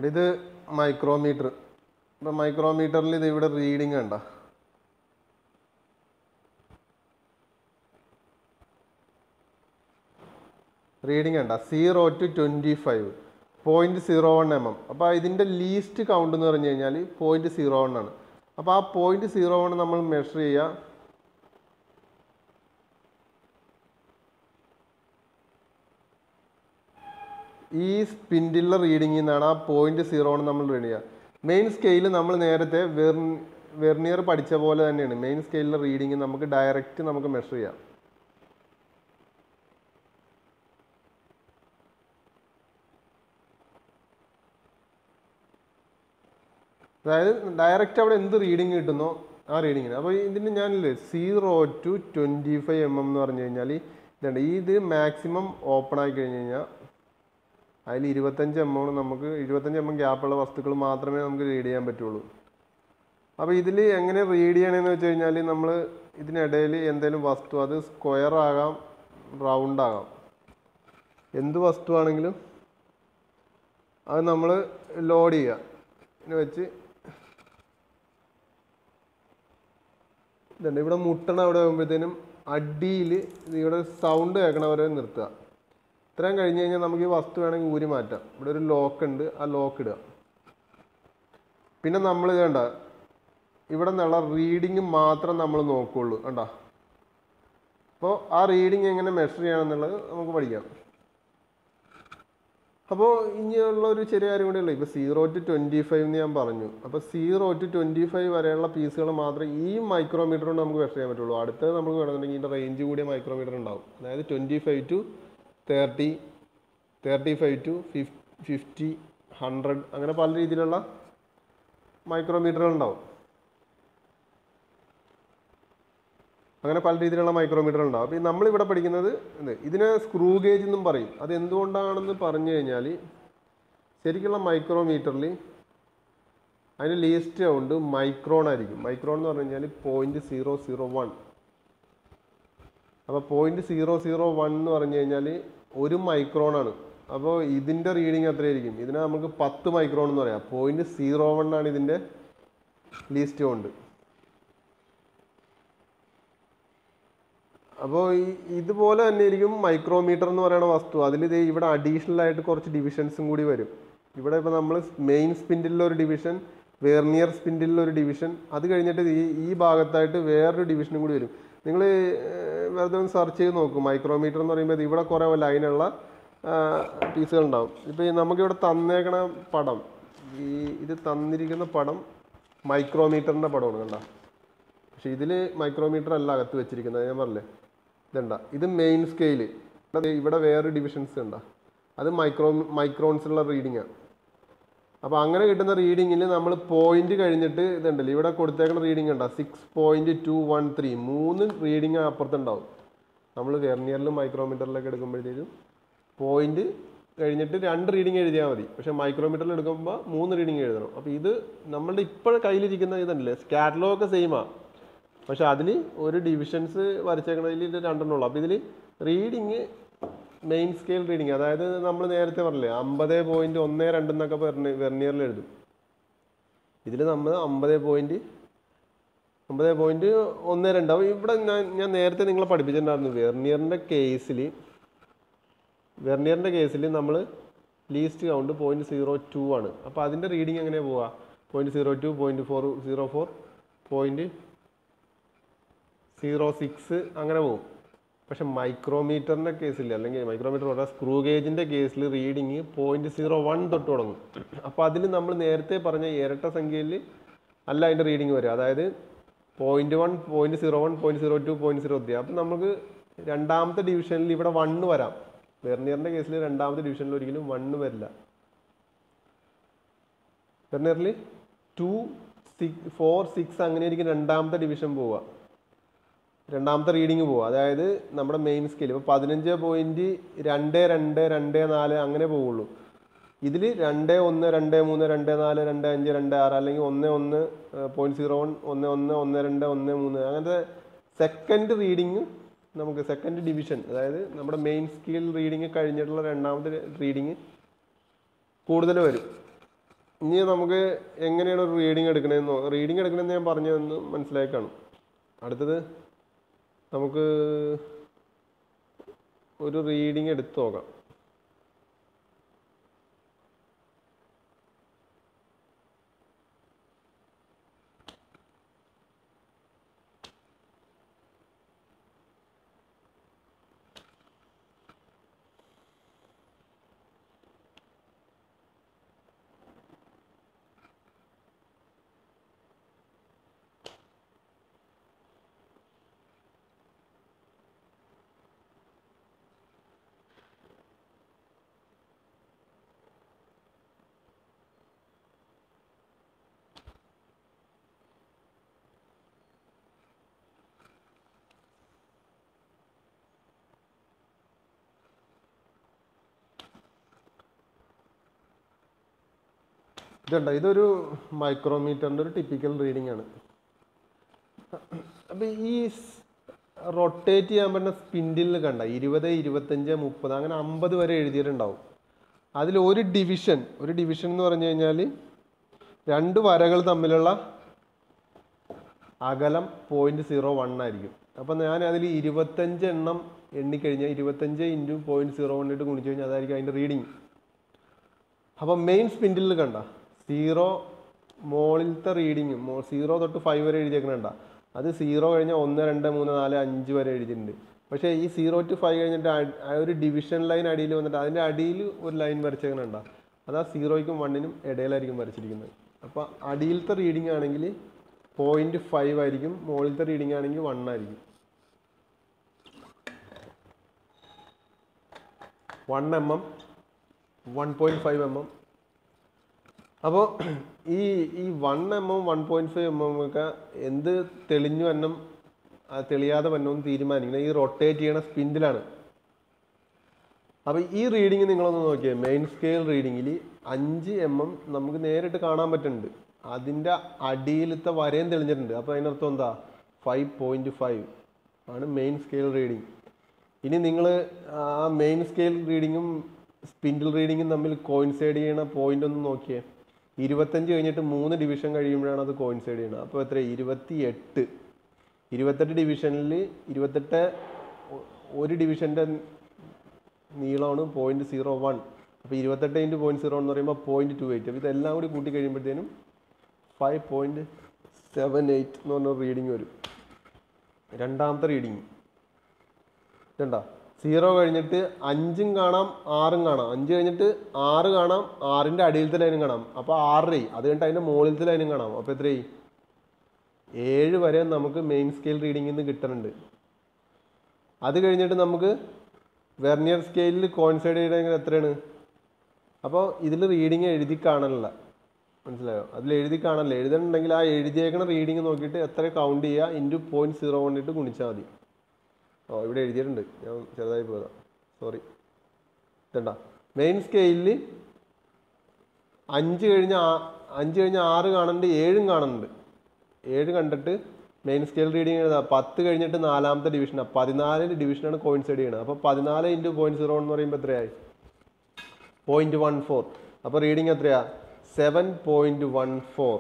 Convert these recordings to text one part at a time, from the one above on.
ഇത് മൈക്രോമീറ്റർ ഇപ്പം മൈക്രോമീറ്ററിൽ ഇത് ഇവിടെ റീഡിങ് കണ്ട റീഡിങ് കണ്ട zero two twenty five point zero one M M അപ്പോൾ ഇതിൻ്റെ ലീസ്റ്റ് കൗണ്ട് എന്ന് പറഞ്ഞു കഴിഞ്ഞാൽ പോയിന്റ് സീറോ വൺ ആണ് അപ്പോൾ ആ പോയിന്റ് സീറോ വൺ നമ്മൾ മെഷർ ചെയ്യുക ഈ സ്പിൻഡിലുള്ള റീഡിങ്ങിൽ നിന്നാണ് ആ പോയിന്റ് സീറോ വൺ നമ്മൾ റീഡ് ചെയ്യുക മെയിൻ സ്കെയിൽ നമ്മൾ നേരത്തെ വെർ വെർണിയർ പഠിച്ച പോലെ തന്നെയാണ് മെയിൻ സ്കെയിലിലെ റീഡിങ് നമുക്ക് ഡയറക്റ്റ് നമുക്ക് മെഷർ ചെയ്യാം അതായത് ഡയറക്റ്റ് അവിടെ എന്ത് റീഡിങ് കിട്ടുന്നോ ആ റീഡിങ്ങിന് അപ്പോൾ ഇതിന് ഞാനില്ലേ zero two twenty five M M എന്ന് പറഞ്ഞു കഴിഞ്ഞാൽ ഇതുണ്ട് ഈ ഇത് മാക്സിമം ഓപ്പൺ ആയി കഴിഞ്ഞ് കഴിഞ്ഞാൽ അതിൽ ഇരുപത്തഞ്ച് എം എം നമുക്ക് ഇരുപത്തഞ്ച് എം എം ഗ്യാപ്പുള്ള വസ്തുക്കൾ മാത്രമേ നമുക്ക് റീഡ് ചെയ്യാൻ പറ്റുള്ളൂ അപ്പോൾ ഇതിൽ എങ്ങനെ റീഡ് ചെയ്യണമെന്ന് വെച്ച് കഴിഞ്ഞാൽ നമ്മൾ ഇതിനിടയിൽ എന്തെങ്കിലും വസ്തു അത് സ്ക്വയർ ആകാം റൗണ്ട് ആകാം എന്ത് വസ്തുവാണെങ്കിലും അത് നമ്മൾ ലോഡ് ചെയ്യുക ഇതിനെ വെച്ച് ഇതുണ്ട് ഇവിടെ മുട്ടണ അവിടെ ആകുമ്പോഴത്തേനും അടിയിൽ ഇവിടെ സൗണ്ട് കേൾക്കണ വരെ നിർത്തുക ഇത്രയും കഴിഞ്ഞ് കഴിഞ്ഞാൽ നമുക്ക് ഈ വസ്തു വേണമെങ്കിൽ ഊരി മാറ്റാം ഇവിടെ ഒരു ലോക്ക് ഉണ്ട് ആ ലോക്ക് ഇടുക പിന്നെ നമ്മൾ വേണ്ട ഇവിടെ നിന്നുള്ള റീഡിങ് മാത്രം നമ്മൾ നോക്കുള്ളൂ കണ്ടോ അപ്പോൾ ആ റീഡിങ് എങ്ങനെ മെഷർ ചെയ്യണം എന്നുള്ളത് നമുക്ക് പഠിക്കാം അപ്പോൾ ഇനിയുള്ള ഒരു ചെറിയ കാര്യം കൂടെ ഉള്ളൂ ഇപ്പോൾ സീറോ ടു ട്വൻറ്റി ഫൈവ് എന്ന് ഞാൻ പറഞ്ഞു അപ്പോൾ സീറോ ടു ട്വൻറ്റി ഫൈവ് വരെയുള്ള പീസുകൾ മാത്രമേ ഈ മൈക്രോമീറ്റർ കൊണ്ട് നമുക്ക് മെഷർ ചെയ്യാൻ പറ്റുള്ളൂ അടുത്തത് നമുക്ക് വേണമെന്നുണ്ടെങ്കിൽ ഇതിൻ്റെ റേഞ്ച് കൂടിയ മൈക്രോമീറ്റർ ഉണ്ടാവും അതായത് twenty five two thirty thirty five two fifty hundred അങ്ങനെ പല രീതിയിലുള്ള മൈക്രോമീറ്ററുകൾ ഉണ്ടാവും അങ്ങനെ പല രീതിയിലുള്ള മൈക്രോമീറ്റർ ഉണ്ടാവും അപ്പോൾ നമ്മളിവിടെ പഠിക്കുന്നത് ഇത് ഇതിനെ സ്ക്രൂ ഗേജ് എന്നും പറയും അത് എന്തുകൊണ്ടാണെന്ന് പറഞ്ഞു കഴിഞ്ഞാൽ ശരിക്കുള്ള മൈക്രോമീറ്ററിൽ അതിന് ലീസ്റ്റ് കൗണ്ട് മൈക്രോൺ ആയിരിക്കും മൈക്രോൺ എന്ന് പറഞ്ഞു കഴിഞ്ഞാൽ പോയിന്റ് സീറോ സീറോ വൺ അപ്പോൾ പോയിന്റ് സീറോ സീറോ വൺ എന്ന് പറഞ്ഞു കഴിഞ്ഞാൽ ഒരു മൈക്രോൺ ആണ് അപ്പോൾ ഇതിൻ്റെ റീഡിങ് എത്രയായിരിക്കും ഇതിനെ നമുക്ക് പത്ത് മൈക്രോൺ എന്ന് പറയാം പോയിന്റ് സീറോ വൺ ആണ് ഇതിൻ്റെ ലീസ്റ്റ് കൗണ്ട് അപ്പോൾ ഈ ഇതുപോലെ തന്നെ ആയിരിക്കും മൈക്രോമീറ്റർ എന്ന് പറയുന്ന വസ്തു അതിൽ ഇത് ഇവിടെ അഡീഷണൽ ആയിട്ട് കുറച്ച് ഡിവിഷൻസും കൂടി വരും ഇവിടെ ഇപ്പോൾ നമ്മൾ മെയിൻ സ്പിൻഡിലുള്ള ഒരു ഡിവിഷൻ വേർനിയർ സ്പിൻഡിലുള്ള ഒരു ഡിവിഷൻ അത് കഴിഞ്ഞിട്ട് ഈ ഈ ഭാഗത്തായിട്ട് വേറൊരു ഡിവിഷനും കൂടി വരും നിങ്ങൾ വെറുതെ ഒന്ന് സെർച്ച് ചെയ്ത് നോക്കും മൈക്രോമീറ്റർ എന്ന് പറയുമ്പോൾ ഇത് ഇവിടെ കുറേ ലൈനുള്ള പീസുകൾ ഉണ്ടാവും ഇപ്പോൾ നമുക്കിവിടെ തന്നേക്കണ പടം ഈ ഇത് തന്നിരിക്കുന്ന പടം മൈക്രോമീറ്ററിൻ്റെ പടമാണ് കണ്ട പക്ഷെ ഇതിൽ മൈക്രോമീറ്റർ അല്ല അകത്ത് വെച്ചിരിക്കുന്നത് ഞാൻ പറഞ്ഞില്ലേ ഇതുണ്ട ഇത് മെയിൻ സ്കെയില് ഇവിടെ വേറെ ഡിവിഷൻസ് ഉണ്ട അത് മൈക്രോ മൈക്രോൺസിലുള്ള റീഡിങ്ങാണ് അപ്പോൾ അങ്ങനെ കിട്ടുന്ന റീഡിങ്ങിൽ നമ്മൾ പോയിന്റ് കഴിഞ്ഞിട്ട് ഇതുണ്ടല്ലോ ഇവിടെ കൊടുത്തേക്കുന്ന റീഡിംഗ് ഉണ്ടോ six point two one three മൂന്ന് റീഡിങ് അപ്പുറത്തുണ്ടാവും നമ്മൾ വെർണിയറിലും മൈക്രോമീറ്ററിലൊക്കെ എടുക്കുമ്പോഴത്തേക്കും പോയിന്റ് കഴിഞ്ഞിട്ട് രണ്ട് റീഡിങ് എഴുതിയാൽ മതി പക്ഷെ മൈക്രോമീറ്ററിൽ എടുക്കുമ്പോൾ മൂന്ന് റീഡിങ് എഴുതണം അപ്പോൾ ഇത് നമ്മളുടെ ഇപ്പോൾ കയ്യിലിരിക്കുന്ന ഇതല്ലേ സ്കാറ്റലോ ഒക്കെ സെയിമാണ് പക്ഷെ അതിൽ ഒരു ഡിവിഷൻസ് വരച്ചേക്കണതിൽ ഇത് രണ്ടെണ്ണം ഉള്ളൂ അപ്പോൾ ഇതിൽ റീഡിങ് മെയിൻ സ്കെയിൽ റീഡിങ് അതായത് നമ്മൾ നേരത്തെ പറഞ്ഞില്ലേ അമ്പത് പോയിന്റ് ഒന്ന് രണ്ട് എന്നൊക്കെ പറഞ്ഞ് വെർണിയറിൽ എഴുതും ഇതിൽ നമ്മൾ അമ്പത് പോയിന്റ് അമ്പത് പോയിന്റ് ഒന്ന് രണ്ട് അപ്പോൾ ഇവിടെ ഞാൻ ഞാൻ നേരത്തെ നിങ്ങളെ പഠിപ്പിച്ചിട്ടുണ്ടായിരുന്നു വെർണിയറിൻ്റെ കേസിൽ വെർണിയറിൻ്റെ കേസിൽ നമ്മൾ least count point zero two ആണ് അപ്പോൾ അതിൻ്റെ റീഡിങ് എങ്ങനെയാണ് പോവുക point zero two point four zero four point zero six അങ്ങനെ പോകും പക്ഷെ മൈക്രോമീറ്ററിൻ്റെ കേസിൽ അല്ലെങ്കിൽ മൈക്രോമീറ്റർ പറഞ്ഞാൽ സ്ക്രൂ ഗേജിൻ്റെ കേസിൽ റീഡിങ് പോയിന്റ് സീറോ വൺ തൊട്ട് തുടങ്ങും അപ്പോൾ അതിൽ നമ്മൾ നേരത്തെ പറഞ്ഞ ഇരട്ട സംഖ്യയിൽ അല്ല അതിൻ്റെ റീഡിങ് വരിക അതായത് point one point zero one point zero two point zero three അപ്പം നമുക്ക് രണ്ടാമത്തെ ഡിവിഷനിൽ ഇവിടെ വണ്ണ് വരാം വെർണിയറിൻ്റെ കേസിൽ രണ്ടാമത്തെ ഡിവിഷനിൽ ഒരിക്കലും വണ്ണ് വരില്ല വെർണിയറിൽ ടു സിക്സ് ഫോർ സിക്സ് അങ്ങനെ ആയിരിക്കും രണ്ടാമത്തെ ഡിവിഷൻ പോവുക രണ്ടാമത്തെ റീഡിങ് പോവുക അതായത് നമ്മുടെ മെയിൻ സ്കെയിൽ ഇപ്പോൾ പതിനഞ്ച് പോയിന്റ് രണ്ട് രണ്ട് രണ്ട് നാല് അങ്ങനെ പോവുള്ളൂ ഇതിൽ രണ്ട് ഒന്ന് രണ്ട് മൂന്ന് രണ്ട് നാല് രണ്ട് അഞ്ച് രണ്ട് ആറ് അല്ലെങ്കിൽ ഒന്ന് ഒന്ന് പോയിന്റ് സീറോ വൺ ഒന്ന് ഒന്ന് ഒന്ന് രണ്ട് ഒന്ന് മൂന്ന് അങ്ങനത്തെ സെക്കൻഡ് റീഡിങ് നമുക്ക് സെക്കൻഡ് ഡിവിഷൻ അതായത് നമ്മുടെ മെയിൻ സ്കെയിൽ റീഡിങ് കഴിഞ്ഞിട്ടുള്ള രണ്ടാമത്തെ റീഡിങ് കൂടുതൽ വരും ഇനി നമുക്ക് എങ്ങനെയാണ് ഒരു റീഡിങ് എടുക്കണതെന്നോ റീഡിങ് എടുക്കണമെന്ന് ഞാൻ പറഞ്ഞു തന്നു മനസ്സിലായി കാണും അടുത്തത് നമുക്ക് ഒരു റീഡിങ് എടുത്ത് നോക്കാം ഇതുണ്ട് ഇതൊരു മൈക്രോമീറ്ററിൻ്റെ ഒരു ടിപ്പിക്കൽ റീഡിംഗ് ആണ് അപ്പം ഈ റൊട്ടേറ്റ് ചെയ്യാൻ പറ്റുന്ന സ്പിൻഡിൽ കണ്ട ഇരുപത് ഇരുപത്തഞ്ച് മുപ്പത് അങ്ങനെ അമ്പത് വരെ എഴുതിയിട്ടുണ്ടാവും അതിൽ ഒരു ഡിവിഷൻ ഒരു ഡിവിഷൻ എന്ന് പറഞ്ഞു കഴിഞ്ഞാൽ രണ്ട് വരകൾ തമ്മിലുള്ള അകലം പോയിന്റ് സീറോ വൺ ആയിരിക്കും അപ്പം ഞാൻ അതിൽ ഇരുപത്തഞ്ച് എണ്ണം എണ്ണിക്കഴിഞ്ഞാൽ ഇരുപത്തഞ്ച് ഇൻറ്റു പോയിന്റ് സീറോ വൺ ഇട്ട് ഗുണിച്ച് കഴിഞ്ഞാൽ അതായിരിക്കും അതിൻ്റെ റീഡിങ് അപ്പം മെയിൻ സ്പിൻഡിൽ കണ്ട സീറോ മോളിലത്തെ റീഡിങ് മോ സീറോ തൊട്ട് ഫൈവ് വരെ എഴുതിയേക്കണണ്ട അത് സീറോ കഴിഞ്ഞാൽ ഒന്ന് രണ്ട് മൂന്ന് നാല് അഞ്ച് വരെ എഴുതിയിട്ടുണ്ട് പക്ഷേ ഈ സീറോ ടു ഫൈവ് കഴിഞ്ഞിട്ട് അ- ആ ഒരു ഡിവിഷൻ ലൈൻ അടിയിൽ വന്നിട്ട് അതിൻ്റെ അടിയിൽ ഒരു ലൈൻ വരച്ചേക്കണണ്ട അത് ആ സീറോയ്ക്കും വണ്ണിനും ഇടയിലായിരിക്കും വരച്ചിരിക്കുന്നത് അപ്പോൾ അടിയിലത്തെ റീഡിംഗ് ആണെങ്കിൽ പോയിന്റ് ഫൈവ് ആയിരിക്കും മുകളിലത്തെ റീഡിംഗ് ആണെങ്കിൽ വൺ ആയിരിക്കും one M M one point five M M അപ്പോൾ ഈ ഈ one M M one point five M M ഒക്കെ എന്ത് തെളിഞ്ഞു വന്നം ആ തെളിയാതെ വന്നവും തീരുമാനിക്കുന്നത് ഈ റൊട്ടേറ്റ് ചെയ്യണ സ്പിൻഡിലാണ് അപ്പോൾ ഈ റീഡിങ് നിങ്ങളൊന്ന് നോക്കിയേ മെയിൻ സ്കെയിൽ റീഡിങ്ങിൽ അഞ്ച് എം എം നമുക്ക് നേരിട്ട് കാണാൻ പറ്റുന്നുണ്ട് അതിൻ്റെ അടിയിലത്തെ വരയും തെളിഞ്ഞിട്ടുണ്ട് അപ്പോൾ അതിനർത്ഥം എന്താ ഫൈവ് പോയിന്റ് ഫൈവ് ആണ് മെയിൻ സ്കെയിൽ റീഡിങ് ഇനി നിങ്ങൾ ആ മെയിൻ സ്കെയിൽ റീഡിങ്ങും സ്പിൻഡിൽ റീഡിങ്ങും തമ്മിൽ കോയിൻസൈഡ് ചെയ്യണ പോയിന്റ് ഒന്ന് നോക്കിയേ ഇരുപത്തഞ്ച് കഴിഞ്ഞിട്ട് മൂന്ന് ഡിവിഷൻ കഴിയുമ്പോഴാണ് അത് കോയിൻസൈഡ് ചെയ്യണത് അപ്പോൾ എത്ര ഇരുപത്തി എട്ട് ഇരുപത്തെട്ട് ഡിവിഷനിൽ ഇരുപത്തെട്ട് ഒ- ഒരു ഡിവിഷൻ്റെ നീളമാണ് പോയിന്റ് സീറോ വൺ അപ്പോൾ ഇരുപത്തെട്ട് ഇൻറ്റു പോയിന്റ് സീറോ എന്ന് പറയുമ്പോൾ പോയിന്റ് ടു എയ്റ്റ് അപ്പോൾ ഇതെല്ലാം കൂടി കൂട്ടി കഴിയുമ്പോഴത്തേനും ഫൈവ് പോയിന്റ് സെവൻ എയ്റ്റ് എന്ന് പറഞ്ഞ റീഡിങ് വരും രണ്ടാമത്തെ റീഡിങ് ഇതുണ്ടോ സീറോ കഴിഞ്ഞിട്ട് അഞ്ചും കാണാം ആറും കാണാം അഞ്ച് കഴിഞ്ഞിട്ട് ആറ് കാണാം ആറിൻ്റെ അടിയിലത്തെ ലൈനും കാണാം അപ്പോൾ ആറര അത് കഴിഞ്ഞിട്ട് അതിൻ്റെ മുകളിലത്തെ ലൈനും കാണാം അപ്പോൾ എത്രയായി ഏഴ് വരെ നമുക്ക് മെയിൻ സ്കെയിൽ റീഡിങ്ങിൽ നിന്ന് കിട്ടുന്നുണ്ട് അത് കഴിഞ്ഞിട്ട് നമുക്ക് വെർണിയർ സ്കെയിലിൽ കോൺസൈഡ് ചെയ്യണമെങ്കിൽ എത്രയാണ് അപ്പോൾ ഇതിൽ റീഡിങ് എഴുതി കാണണില്ല മനസ്സിലായോ അതിൽ എഴുതി കാണല്ല എഴുതണമെങ്കിൽ ആ എഴുതിയേക്കണ റീഡിങ് നോക്കിയിട്ട് എത്ര കൗണ്ട് ചെയ്യുക ഇൻറ്റു പോയിന്റ് സീറോ കൊണ്ടിട്ട് ഗുണിച്ചാൽ മതി ഓ ഇവിടെ എഴുതിയിട്ടുണ്ട് ഞാൻ ചെറുതായി പോയതാ സോറി ഇതണ്ട മെയിൻ സ്കെയിലിൽ അഞ്ച് കഴിഞ്ഞ ആ- അഞ്ച് കഴിഞ്ഞ ആറ് കാണുന്നുണ്ട് ഏഴും കാണുന്നുണ്ട് ഏഴ് കണ്ടിട്ട് മെയിൻ സ്കെയിൽ റീഡിങ് എഴുതാ പത്ത് കഴിഞ്ഞിട്ട് നാലാമത്തെ ഡിവിഷനാണ് പതിനാല് ഡിവിഷനാണ് കോയിൻസൈഡ് ചെയ്യണത് അപ്പോൾ പതിനാല് ഇൻറ്റു പോയിന്റ് സീറോ എന്ന് പറയുമ്പോൾ എത്രയായി പോയിന്റ് വൺ ഫോർ അപ്പോൾ റീഡിങ് എത്രയാ സെവൻ പോയിന്റ് വൺ ഫോർ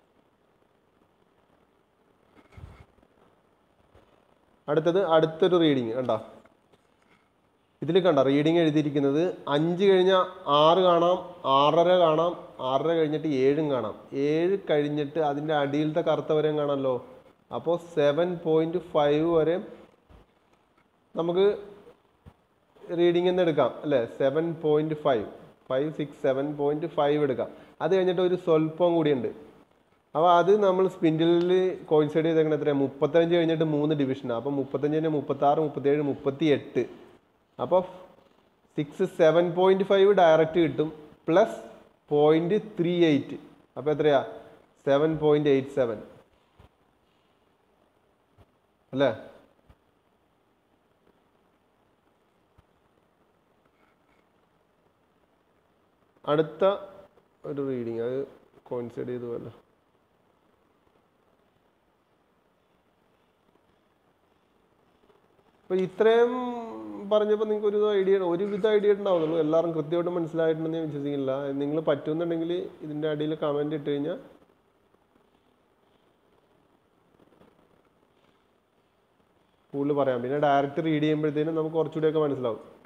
അടുത്തത് അടുത്തൊരു റീഡിങ് കണ്ടോ ഇതിൽ കണ്ട റീഡിങ് എഴുതിയിരിക്കുന്നത് അഞ്ച് കഴിഞ്ഞാൽ ആറ് കാണാം ആറര കാണാം ആറര കഴിഞ്ഞിട്ട് ഏഴും കാണാം ഏഴ് കഴിഞ്ഞിട്ട് അതിൻ്റെ അടിയിലത്തെ കറുത്ത വരെയും കാണാമല്ലോ അപ്പോൾ സെവൻ പോയിന്റ് ഫൈവ് വരെ നമുക്ക് റീഡിംഗ് എന്ന് എടുക്കാം അല്ലേ seven point five five six seven point five എടുക്കാം അത് കഴിഞ്ഞിട്ട് ഒരു സ്വല്പം കൂടിയുണ്ട് അപ്പോൾ അത് നമ്മൾ സ്പിൻഡിലിൽ കോയിൻസൈഡ് ചെയ്തേക്കണ എത്രയാണ് മുപ്പത്തഞ്ച് കഴിഞ്ഞിട്ട് മൂന്ന് ഡിവിഷനാണ് അപ്പോൾ മുപ്പത്തഞ്ച് കഴിഞ്ഞാൽ മുപ്പത്താറ് മുപ്പത്തേഴ് മുപ്പത്തി എട്ട് അപ്പോൾ six seven point five direct കിട്ടും പ്ലസ് പോയിന്റ് ത്രീ എയ്റ്റ് അപ്പോൾ എത്രയാ സെവൻ പോയിന്റ് എയ്റ്റ് സെവൻ അല്ലേ അടുത്ത ഒരു റീഡിങ് അത് കോൺസൈഡ് ചെയ്തു പോലെ അപ്പോൾ ഇത്രയും പറഞ്ഞപ്പോൾ നിങ്ങൾക്ക് ഒരു ഐഡിയ ഒരുവിധ ഐഡിയ ഉണ്ടാവുന്നുള്ളൂ എല്ലാവരും കൃത്യമായിട്ട് മനസ്സിലായിട്ടുണ്ടെന്ന് ഞാൻ വിശ്വസിക്കുന്നില്ല നിങ്ങൾ പറ്റുന്നുണ്ടെങ്കിൽ ഇതിൻ്റെ അടിയിൽ കമൻറ്റ് ഇട്ട് കഴിഞ്ഞാൽ കൂടുതൽ പറയാം പിന്നെ ഡയറക്റ്റ് റീഡ് ചെയ്യുമ്പോഴത്തേനും നമുക്ക് കുറച്ചുകൂടിയൊക്കെ മനസ്സിലാവും